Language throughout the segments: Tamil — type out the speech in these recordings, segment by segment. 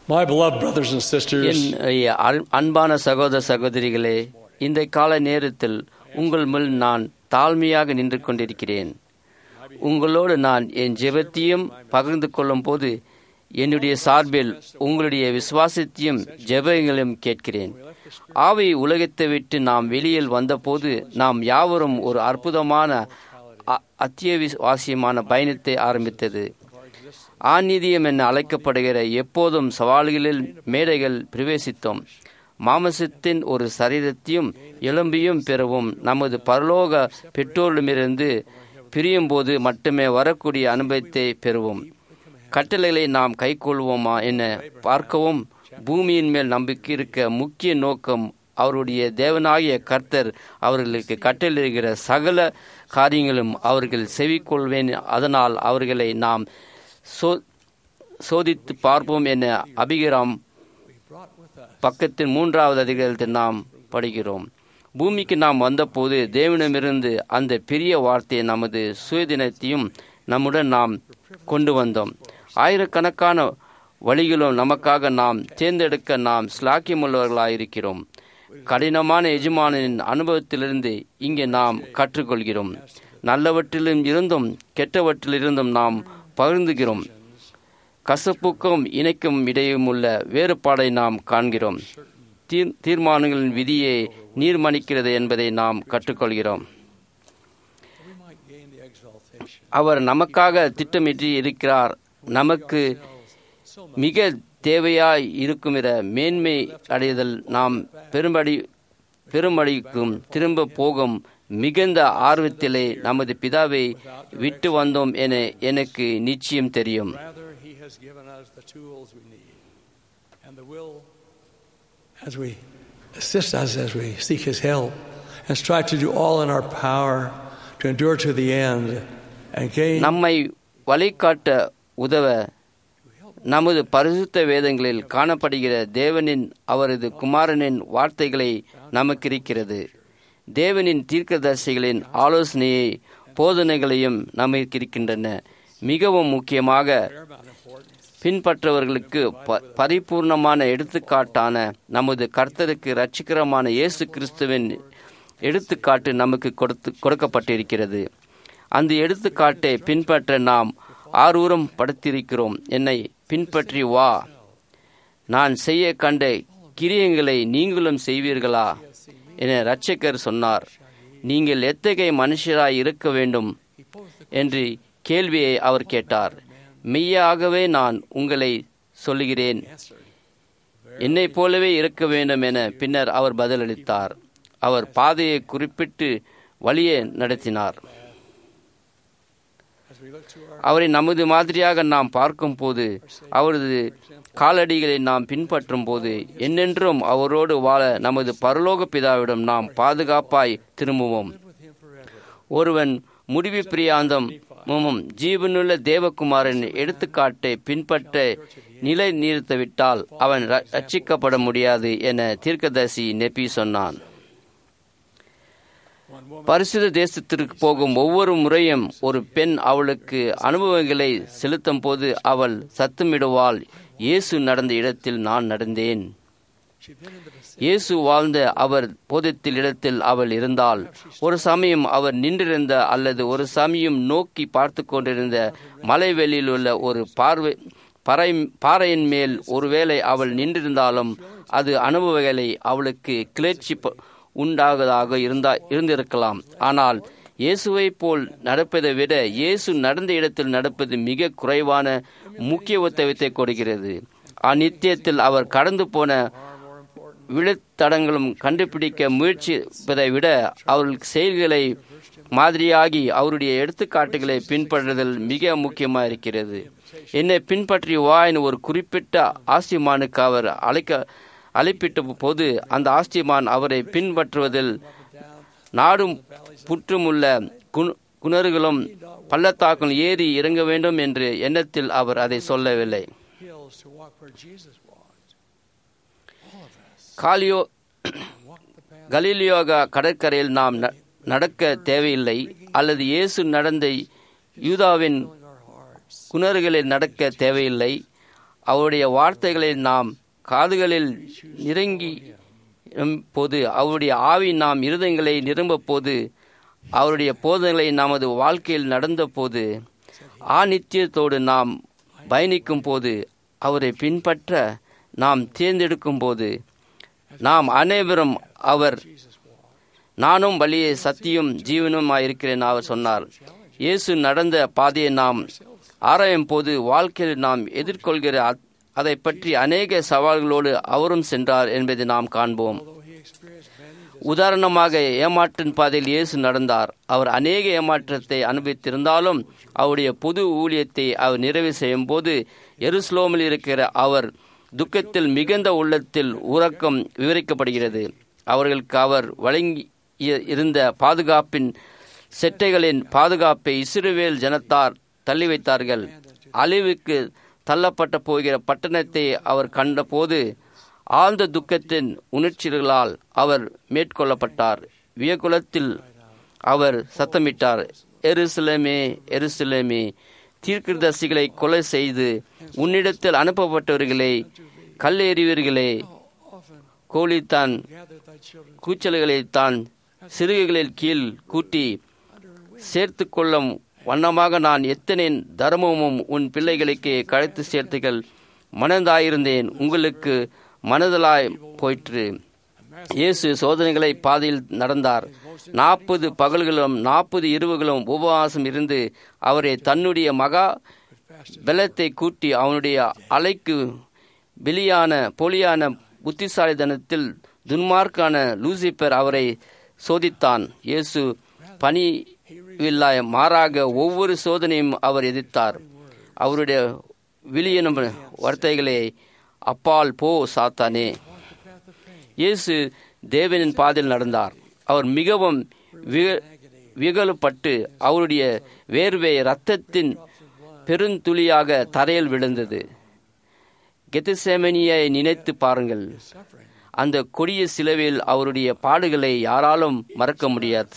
My beloved brothers and sisters, என் ஐய, அன்- அன்பான சகோதர சகோதரிகளே இந்த கால நேரத்தில் உங்கள் முன் நான் தாழ்மையாக நின்று கொண்டிருக்கிறேன் உங்களோடு நான் என் ஜெபத்தையும் பகிர்ந்து கொள்ளும் போது என்னுடைய சார்பில் உங்களுடைய விசுவாசத்தையும் ஜெபங்களையும் கேட்கிறேன் ஆவி உலகத்தை விட்டு நாம் வெளியில் வந்தபோது நாம் யாவரும் ஒரு அற்புதமான அ- அத்தியாவசியமான பயணத்தை ஆரம்பித்தது ஆநீதியம் என அழைக்கப்படுகிற எப்போதும் சவால்களில் மேடைகள் பிரவேசித்தோம் மாமசத்தின் ஒரு சரீரத்தையும் எலும்பையும் பெறவும் நமது பரலோக பெற்றோரிடமிருந்து பிரியும் போது மட்டுமே வரக்கூடிய அனுபவத்தை பெறுவோம் கட்டளைகளை நாம் கைக்கொள்வோமா என பார்க்கவும் பூமியின் மேல் நம்பிக்கை இருக்க முக்கிய நோக்கம் அவருடைய தேவனாகிய கர்த்தர் அவர்களுக்கு கட்டளையிடுகிற சகல காரியங்களும் அவர்கள் செவிக்கொள்வேன் அதனால் அவர்களை நாம் சோ சோதித்து பார்ப்போம் என அபிகிராம் பக்கத்தின் மூன்றாவது அதிகாரத்தில் நாம் படிக்கிறோம் பூமிக்கு நாம் வந்தபோது தேவனிடமிருந்து அந்த பெரிய வார்த்தையை நமது சுயதினத்தையும் நம்முடன் நாம் கொண்டு வந்தோம் ஆயிரக்கணக்கான வழிகளும் நமக்காக நாம் தேர்ந்தெடுக்க நாம் ஸ்லாக்கியமுள்ளவர்களாயிருக்கிறோம் கடினமான எஜமானின் அனுபவத்திலிருந்து இங்கே நாம் கற்றுக்கொள்கிறோம் நல்லவற்றிலும் இருந்தும் கெட்டவற்றிலிருந்தும் நாம் பகிர்ந்துகிறோம் கசப்புக்கும் இணைக்கும் இடையும் உள்ள வேறுபாடை நாம் காண்கிறோம் தீர் தீர்மானங்களின் விதியை நீர்மணிக்கிறது என்பதை நாம் கற்றுக்கொள்கிறோம் we might gain the exaltation. அவர் நமக்காக திட்டமிட்டு இருக்கிறார் நமக்கு மிக தேவையாய் இருக்குமிற மேன்மை அடைதல் நாம் பெரும்படி பெருமடிக்கும் திரும்ப போகும் மிகுந்த ஆர்வத்திலே நமது பிதாவை விட்டு வந்தோம் என எனக்கு நிச்சயம் தெரியும் Rather, He has given us the tools we need and the will as we assist us as we seek His help and strive to do all in our power to endure to the end and gain. நம்மை வழிகாட்ட உதவ நமது பரிசுத்த வேதங்களில் காணப்படுகிற தேவனின் அவரது குமாரனின் வார்த்தைகளை நமக்கு இருக்கிறது தேவனின் தீர்க்கதரிசிகளின் ஆலோசனையை போதனைகளையும் நமக்கு இருக்கின்றன மிகவும் முக்கியமாக பின்பற்றவர்களுக்கு ப- பரிபூர்ணமான எடுத்துக்காட்டான நமது கர்த்தருக்கு இரட்சிகரமான இயேசு கிறிஸ்துவின் எடுத்துக்காட்டு நமக்கு கொடுத்து கொடுக்கப்பட்டிருக்கிறது அந்த எடுத்துக்காட்டை பின்பற்ற நாம் ஆரூரம் படுத்திருக்கிறோம் என்னை பின்பற்றி வா நான் செய்ய கண்ட கிரியங்களை நீங்களும் செய்வீர்களா என இரட்சகர் சொன்னார் நீங்கள் எத்தகைய மனுஷராய் இருக்க வேண்டும் என்று கேள்வியை அவர் கேட்டார் மெய்யாகவே நான் உங்களை சொல்லுகிறேன் என்னைப் போலவே இருக்க வேண்டும் என பின்னர் அவர் பதிலளித்தார் அவர் பாதையை குறிப்பிட்டு வழியை நடத்தினார் As we look to our அவரை நமது மாதிரியாக நாம் பார்க்கும் போது அவரது காலடிகளை நாம் பின்பற்றும் போது என்னென்றும் அவரோடு வாழ நமது பரலோக பிதாவிடம் நாம் பாதுகாப்பாய் திரும்புவோம் ஒருவன் முடிவு பிரியாந்தமும் ஜீவனுள்ள தேவகுமாரன் எடுத்துக்காட்டை பின்பற்ற நிலை நிறுத்தவிட்டால் அவன் ர- ரட்சிக்கப்பட முடியாது என தீர்க்கதரிசி நெப்பி சொன்னான் பரிசுத்த தேசத்திற்கு போகும் ஒவ்வொரு முறையும் ஒரு பெண் அவளுக்கு அனுபவங்களை செலுத்தும் போது அவள் சத்தமிடுவாள் இயேசு நடந்த இடத்தில் நான் நடந்தேன் இயேசு வாழ்ந்த அவர் போதத்தில் இடத்தில் அவள் இருந்தாள் ஒரு சமயம் அவர் நின்றிருந்த அல்லது ஒரு சமயம் நோக்கி பார்த்து கொண்டிருந்த மலைவெளியில் உள்ள ஒரு பார்வை பறை பாறையின் மேல் ஒருவேளை அவள் நின்றிருந்தாலும் அது அனுபவங்களை அவளுக்கு கிளர்ச்சி ப- உண்டாவதாக இருந்தா இருந்திருக்கலாம் ஆனால் இயேசுவை போல் நடப்பதை விட இயேசு நடந்த இடத்தில் நடப்பது மிக குறைவான முக்கியத்துவத்தை கொடுக்கிறது அந்நித்தியத்தில் அவர் கடந்து போன விழுத்தடங்களும் கண்டுபிடிக்க முயற்சிப்பதை விட அவர்கள் செயல்களை மாதிரியாகி அவருடைய எடுத்துக்காட்டுகளை பின்பற்றுதல் மிக முக்கியமாக இருக்கிறது என்னை பின்பற்றி வா என ஒரு குறிப்பிட்ட ஆஸ்திமானுக்கு அவர் அழைக்க அழைப்பிட்ட போது அந்த ஆஸ்திமான் அவரை பின்பற்றுவதில் நாடும் புற்றுமுள்ள குண- குணர்களும் பள்ளத்தாக்கள் ஏறி இறங்க வேண்டும் என்று எண்ணத்தில் அவர் அதை சொல்லவில்லை hills to walk where Jesus walked. காலியோ கலீலியோகா கடற்கரையில் நாம் ந- நடக்க தேவையில்லை அல்லது இயேசு நடந்த யூதாவின் குணறுகளில் நடக்க தேவையில்லை அவருடைய வார்த்தைகளை நாம் காதுகளில் இறங்கி போது அவருடைய ஆவி நாம் இருதயங்களை நிரம்ப போது அவருடைய போதனைகளை நமது வாழ்க்கையில் நடந்த போது ஆநித்தியத்தோடு நாம் பயணிக்கும் போது அவரை பின்பற்ற நாம் தேர்ந்தெடுக்கும் போது நாம் அனைவரும் அவர் நானும் வழியே சத்தியும் ஜீவனுமாயிருக்கிறேன் அவர் சொன்னார் இயேசு நடந்த பாதையை நாம் ஆராயும் போது வாழ்க்கையில் நாம் எதிர்கொள்கிற அதை பற்றி அநேக சவால்களோடு அவரும் சென்றார் என்பதை நாம் காண்போம் உதாரணமாக ஏமாற்றின் பாதையில் இயேசு நடந்தார் அவர் அநேக ஏமாற்றத்தை அனுபவித்திருந்தாலும் அவருடைய புது ஊழியத்தை அவர் நிறைவு செய்யும் போது எருஸ்லோமில் இருக்கிற அவர் துக்கத்தில் மிகுந்த உள்ளத்தில் உறக்கம் விவரிக்கப்படுகிறது அவர்களுக்கு அவர் வழங்கி இருந்த பாதுகாப்பின் செட்டைகளின் பாதுகாப்பை இஸ்ரேல் ஜனத்தார் தள்ளி வைத்தார்கள் அழிவுக்கு தள்ளப்பட்ட போகிற பட்டணத்தை அவர் கண்டபோது ஆழ்ந்த துக்கத்தின் உணர்ச்சிகளால் அவர் மேற்கொள்ளப்பட்டார் வியகுலத்தில் அவர் சத்தமிட்டார் எருசலேமே எருசலேமே தீர்க்கதரிசிகளை கொலை செய்து உன்னிடத்தில் அனுப்பப்பட்டவர்களை கல்லெறிவர்களே கோழித்தான் கூச்சல்களை தான் சிறுகைகளில் கீழ் கூட்டி சேர்த்து கொள்ளும் வண்ணமாக நான் எத்தனை தர்மமும் உன் பிள்ளைகளுக்கு கழைத்து சேர்த்துகள் மனதாயிருந்தேன் உங்களுக்கு மனதலாய் போயிற்று இயேசு சோதனைகளை பாதையில் நடந்தார் நாற்பது பகல்களும் நாற்பது இரவுகளும் உபவாசம் இருந்து அவரை தன்னுடைய மகா பலத்தை கூட்டி அவனுடைய அலைக்கு வெளியான பொலியான புத்திசாலித்தனத்தில் துன்மார்க்கான லூசிபர் அவரை சோதித்தான் இயேசு பணிவில்லாய் மாறாக ஒவ்வொரு சோதனையும் அவர் எதிர்த்தார் அவருடைய விழியனும் வார்த்தைகளை அப்பால் போ சாத்தானே இயேசு தேவனின் பாதையில் நடந்தார் அவர் மிகவும் விகலுப்பட்டு அவருடைய வேர்வை இரத்தத்தின் பெருந்துளியாக தரையில் விழுந்தது கெத்தசேமனியை நினைத்து பாருங்கள் அந்த கொடிய சிலுவையில் அவருடைய பாடுகளை யாராலும் மறக்க முடியாது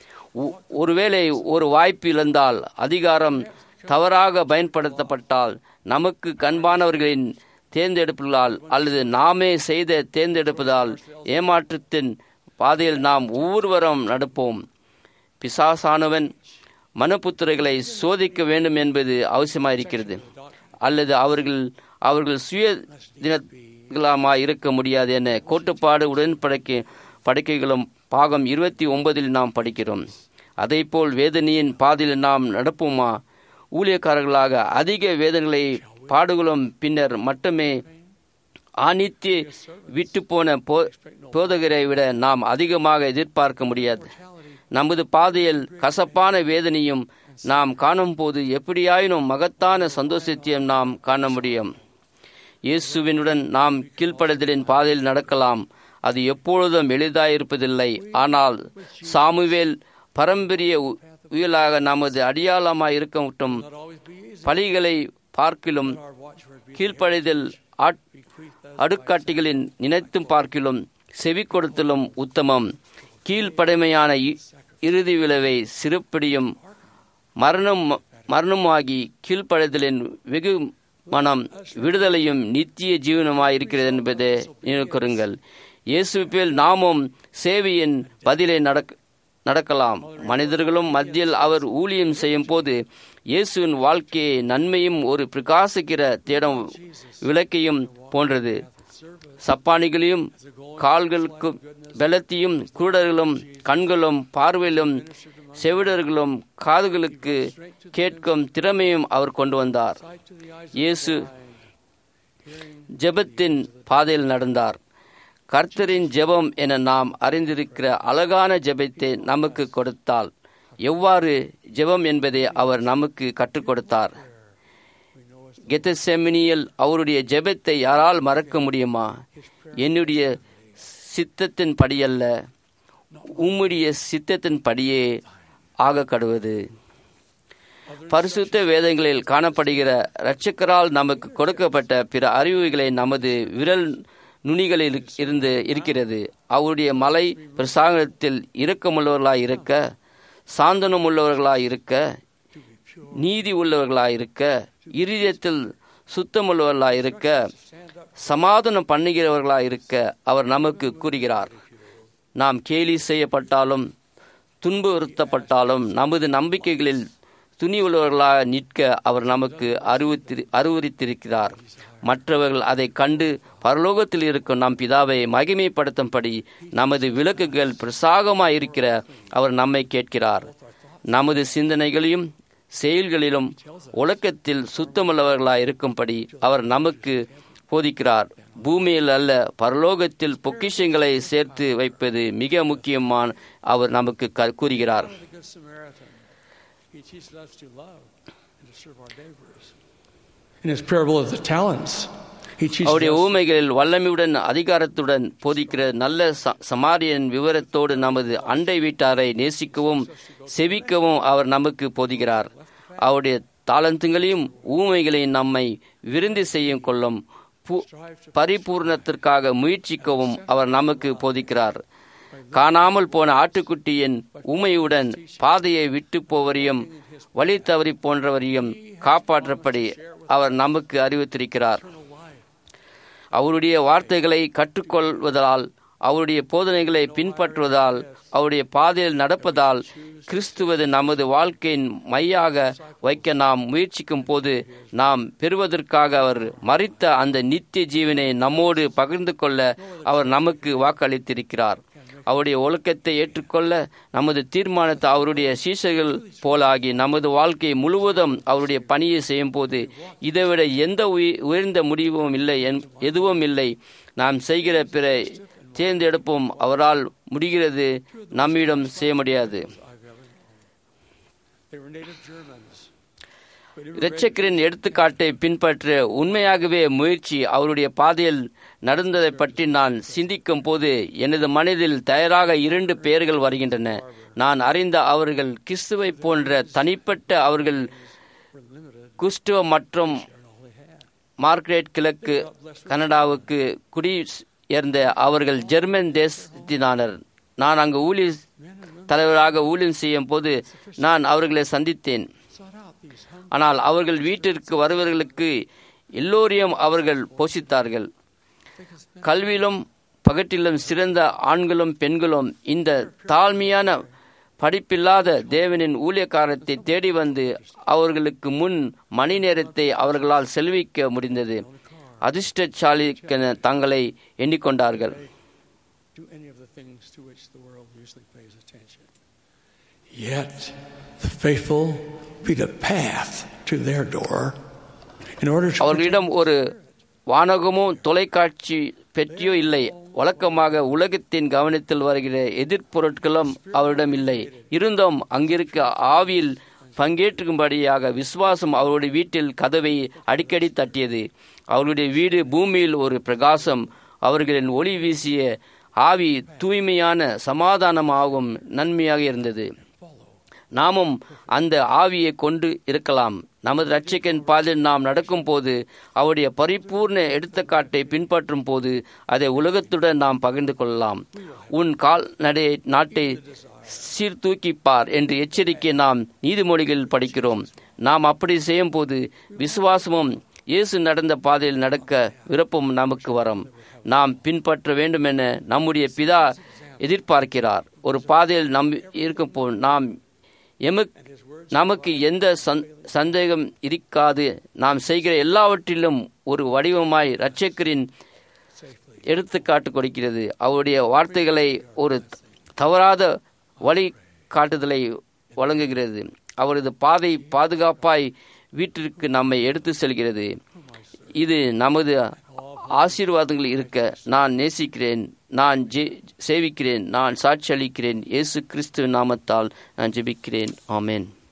ஒருவேளை ஒரு வாய்ப்பு இழந்தால் அதிகாரம் தவறாக பயன்படுத்தப்பட்டால் நமக்கு கண்பானவர்களின் தேர்ந்தெடுப்புகளால் அல்லது நாமே செய்த தேர்ந்தெடுப்பதால் ஏமாற்றத்தின் பாதையில் நாம் ஒவ்வொருவரும் நடப்போம் பிசாசானவன் மனப்புத்திரைகளை சோதிக்க வேண்டும் என்பது அவசியமாயிருக்கிறது அல்லது அவர்கள் அவர்கள் சுய தினமாய் இருக்க முடியாது என கோட்டுப்பாடு உடன்படக்கை படுக்கைகளும் பாகம் இருபத்தி ஒன்பதில் நாம் படிக்கிறோம் போல் வேதனையின் பாதையில் நாம் நடப்போமா ஊழியக்காரர்களாக அதிக வேதனைகளை பாடுகளும் பின்னர் மட்டுமே ஆணித்து விட்டு போன போ போதகரை விட நாம் அதிகமாக எதிர்பார்க்க முடியாது நமது பாதையில் கசப்பான வேதனையும் நாம் காணும் போது எப்படியாயினும் மகத்தான சந்தோஷத்தையும் நாம் காண முடியும் இயேசுவினுடன் நாம் கீழ்ப்படுதலின் பாதையில் நடக்கலாம் அது எப்பொழுதும் எளிதாயிருப்பதில்லை ஆனால் சாமுவேல் பரம்பரிய உயலாக நமது அடியாளமாய் இருக்கட்டும் பலிகளை பார்க்கிலும் கீழ்ப்படைதல் அடுக்காட்டிகளின் நினைத்தும் பார்க்கிலும் செவி கொடுத்தலும் உத்தமம் கீழ்ப்படைமையான இறுதி விளைவை சிறுப்பிடியும் மரணம் மரணமாகி கீழ்ப்படைதலின் வெகு மனம் விடுதலையும் நித்திய ஜீவனமாயிருக்கிறது என்பதை நினைக்கிறீர்கள் இயேசுப்பில் நாமும் சேவையின் பதிலை நடக்க நடக்கலாம் மனிதர்களும் மத்தியில் அவர் ஊழியம் செய்யும் போது இயேசுவின் வாழ்க்கையை நன்மையும் ஒரு பிரகாசிக்கிற தேடும் விளக்கையும் போன்றது சப்பானிகளையும் கால்களுக்கும் பலத்தையும் குருடர்களும் கண்களும் பார்வையிலும் செவிடர்களும் காதுகளுக்கு கேட்கும் திறமையும் அவர் கொண்டு வந்தார் இயேசு ஜெபத்தின் பாதையில் நடந்தார் கர்த்தரின் ஜெபம் என நாம் அறிந்திருக்கிற அழகான ஜெபத்தை நமக்கு கொடுத்தால் எவ்வாறு ஜெபம் என்பதை அவர் நமக்கு கற்றுக் கொடுத்தார் கெத்தசெமினியில் அவருடைய ஜெபத்தை யாரால் மறக்க முடியுமா என்னுடைய சித்தத்தின் படியல்ல உம்முடைய சித்தத்தின் படியே ஆக கடுவது பரிசுத்த வேதங்களில் காணப்படுகிற இரட்சக்கரால் நமக்கு கொடுக்கப்பட்ட பிற அறிவுகளை நமது விரல் நுனிகளில் இருந்து இருக்கிறது அவருடைய மலை பிரசாகத்தில் இரக்கமுள்ளவர்களாய் இருக்க சாந்தனம் உள்ளவர்களாய் இருக்க நீதி உள்ளவர்களாய் இருக்க இருதயத்தில் சுத்தமுள்ளவர்களாய் இருக்க சமாதானம் பண்ணுகிறவர்களாய் இருக்க அவர் நமக்கு கூறுகிறார் நாம் கேலி செய்யப்பட்டாலும் துன்புறுத்தப்பட்டாலும் நமது நம்பிக்கைகளில் துணிவுள்ளவர்களாக நிற்க அவர் நமக்கு அறிவுத்தி அறிவுறுத்திருக்கிறார் மற்றவர்கள் அதை கண்டு பரலோகத்தில் இருக்கும் நம் பிதாவை மகிமைப்படுத்தும்படி நமது விளக்குகள் பிரசாகமாய் இருக்கிற அவர் நம்மை கேட்கிறார் நமது சிந்தனைகளையும் செயல்களிலும் ஒழுக்கத்தில் சுத்தமுள்ளவர்களாய் இருக்கும்படி அவர் நமக்கு போதிக்கிறார் பூமியில் அல்ல பரலோகத்தில் பொக்கிஷங்களை சேர்த்து வைப்பது மிக முக்கியமான அவர் நமக்கு க- கூறுகிறார் The Good Samaritan, he teaches us to love and to serve our neighbors. In his parable of the talents, he teaches அவருடைய us ஊமைகளில் வல்லமையுடன் அதிகாரத்துடன் போதிக்கிற நல்ல ச- சமாரியன் விவரத்தோடு நமது அண்டை வீட்டாரை நேசிக்கவும் செவிக்கவும் அவர் நமக்கு போதிக்கிறார் அவருடைய தாளந்துங்களையும் ஊமைகளையும் நம்மை விருந்து செய்யும் கொள்ளும் பு- பரிபூர்ணத்திற்காக முயற்சிக்கவும் அவர் நமக்கு போதிக்கிறார் காணாமல் போன ஆட்டுக்குட்டியின் ஊமையுடன் பாதையை விட்டு போவரையும் வழி தவறி போன்றவரையும் காப்பாற்றப்படி அவர் நமக்கு அறிவித்திருக்கிறார் அவருடைய வார்த்தைகளை கற்றுக்கொள்வதால் அவருடைய போதனைகளை பின்பற்றுவதால் அவருடைய பாதையில் நடப்பதால் கிறிஸ்துவது நமது வாழ்க்கையின் மையாக வைக்க நாம் முயற்சிக்கும் போது நாம் பெறுவதற்காக அவர் மறித்த அந்த நித்திய ஜீவனை நம்மோடு பகிர்ந்து கொள்ள அவர் நமக்கு வாக்களித்திருக்கிறார் அவருடைய ஒழுக்கத்தை ஏற்றுக்கொள்ள நமது தீர்மானத்தை அவருடைய சீசர்கள் போலாகி நமது வாழ்க்கை முழுவதும் அவருடைய பணியை செய்யும் போது இதைவிட எந்த உயி- உயர்ந்த முடிவும் இல்லை என்- எதுவும் இல்லை நாம் செய்கிற பிற தேர்ந்தெடுப்போம் அவரால் முடிகிறது நம்மிடம் செய்ய முடியாது they were native Germans. But immigrated இரட்சகரின் எடுத்துக்காட்டை பின்பற்ற உண்மையாகவே முயற்சி அவருடைய பாதையில் நடந்ததை பற்றி நான் சிந்திக்கும் போது எனது மனதில் தயாராக இரண்டு பெயர்கள் வருகின்றன நான் அறிந்த அவர்கள் கிறிஸ்துவை போன்ற தனிப்பட்ட அவர்கள் குஸ்டுவ மற்றும் மார்க்ரெட் கிழக்கு கனடாவுக்கு குடியேர்ந்த அவர்கள் ஜெர்மன் தேசத்தினானர் நான் அங்கு ஊழிய தலைவராக ஊழியம் செய்யும் போது நான் அவர்களை சந்தித்தேன் sought out these hungry ஆனால் அவர்கள் வீட்டிற்கு வருவர்களுக்கு எல்லோரையும் அவர்கள் போஷித்தார்கள் கல்வியிலும் பகட்டிலும் சிறந்த ஆண்களும் பெண்களும் இந்த தாழ்மையான படிப்பில்லாத தேவனின் ஊழியக்காரத்தை தேடி வந்து அவர்களுக்கு முன் மணி நேரத்தை அவர்களால் செலவிக்க முடிந்தது அதிர்ஷ்டசாலிக்கென தங்களை எண்ணிக்கொண்டார்கள் do any of the things to which the world usually pays attention. Yet the faithful beat a path to their door in order to அவர்களிடம் ஒரு வானகமோ தொலைக்காட்சி பெட்டியோ இல்லை வழக்கமாக உலகத்தின் கவனத்தில் வருகிற எதிர்பொருட்களும் அவரிடம் இல்லை இருந்தும் அங்கிருக்க ஆவியில் பங்கேற்றுக்கும்படியாக விசுவாசம் அவருடைய வீட்டில் கதவை அடிக்கடி தட்டியது அவருடைய வீடு பூமியில் ஒரு பிரகாசம் அவர்களின் ஒளி வீசிய ஆவி தூய்மையான சமாதானமாகவும் நன்மையாக இருந்தது நாமும் அந்த ஆவியை கொண்டு இருக்கலாம் நமது ரட்சிக்கன் பாதையில் நாம் நடக்கும்போது அவருடைய பரிபூர்ண எடுத்துக்காட்டை பின்பற்றும் போது அதை உலகத்துடன் நாம் பகிர்ந்து கொள்ளலாம் உன் கால்நடை நாட்டை சீர்தூக்கிப்பார் என்று எச்சரிக்கை நாம் நீதிமொழிகளில் படிக்கிறோம் நாம் அப்படி செய்யும் போது விசுவாசமும் இயேசு நடந்த பாதையில் நடக்க விருப்பம் நமக்கு வரும் நாம் பின்பற்ற வேண்டுமென நம்முடைய பிதா எதிர்பார்க்கிறார் ஒரு பாதையில் நம் இருக்கும் போ நாம் எமக் நமக்கு எந்த சந்- சந்தேகம் இருக்காது நாம் செய்கிற எல்லாவற்றிலும் ஒரு வடிவமாய் இரட்சகரின் எடுத்துக்காட்டு கொடுக்கிறது அவருடைய வார்த்தைகளை ஒரு தவறாத வழி காட்டுதலை வழங்குகிறது அவரது பாதை பாதுகாப்பாய் வீட்டிற்கு நம்மை எடுத்து செல்கிறது இது நமது ஆசீர்வாதங்கள் இருக்க நான் நேசிக்கிறேன் நான் ஜெ சேவிக்கிறேன் நான் சாட்சி அளிக்கிறேன் இயேசு கிறிஸ்து நாமத்தால் நான் ஜெபிக்கிறேன் ஆமென்